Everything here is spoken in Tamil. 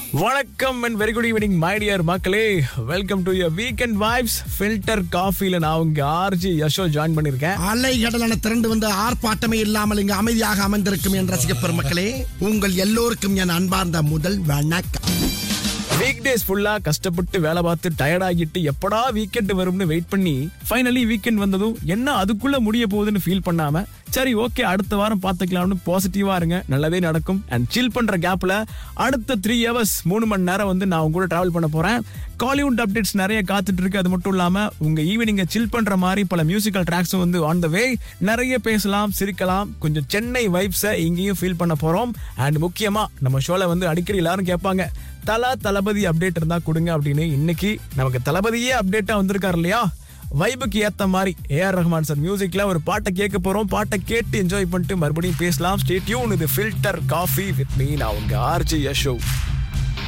வணக்கம் and very good evening my dear மக்களே welcome to your weekend vibes filter காஃபில நான் உங்க ஆர்ஜி யஷோ ஜாயின் பண்ணிருக்கேன் அலைகடலான திரண்டு வந்து ஆர்ப்பாட்டமே இல்லாமல் இங்கு அமைதியாக அமர்ந்திருக்கும் என் ரசிக பெருமக்களே உங்கள் எல்லோருக்கும் என் அன்பார்ந்த முதல் வணக்கம் வீக் டேஸ் ஃபுல்லா கஷ்டப்பட்டு வேலை பார்த்து டயர்ட் ஆகிட்டு எப்படா வீக்கெண்ட் வரும்னு வெயிட் பண்ணி ஃபைனலி வீக்கெண்ட் வந்ததும் என்ன அதுக்குள்ள முடிய போகுதுன்னு ஃபீல் பண்ணாம சரி ஓகே அடுத்த வாரம் பார்த்துக்கலாம்னு பாசிட்டிவா இருங்க நல்லதே நடக்கும் அண்ட் சில் பண்ற கேப்ல அடுத்த த்ரீ ஹவர்ஸ் மூணு மணி நேரம் வந்து நான் உங்க கூட டிராவல் பண்ண போறேன் காலிவுட் அப்டேட்ஸ் நிறைய காத்துட்டு இருக்கு அது மட்டும் இல்லாம உங்க ஈவினிங்க சில் பண்ற மாதிரி பல மியூசிக்கல் ட்ராக்ஸும் வந்து ஆன் த வே நிறைய பேசலாம் சிரிக்கலாம் கொஞ்சம் சென்னை வைப்ஸை இங்கேயும் ஃபீல் பண்ண போறோம் அண்ட் முக்கியமா நம்ம ஷோல வந்து அடிக்கடி எல்லாரும் கேட்பாங்க தலா தளபதி அப்டேட் இருந்தா கொடுங்க அப்படின்னு இன்னைக்கு நமக்கு தளபதியே அப்டேட்டா வந்திருக்காரு இல்லையா வைபுக்கு ஏத்த மாதிரி ஏஆர் ரஹ்மான் சார் மியூசிக்ல ஒரு பாட்டை கேட்க போறோம் பாட்டை கேட்டு என்ஜாய் பண்ணிட்டு மறுபடியும் பேசலாம் ஸ்டேட்யூன் இது ஃபில்டர் காஃபி வித் மீ நான் உங்க ஆர்ஜி யஷோ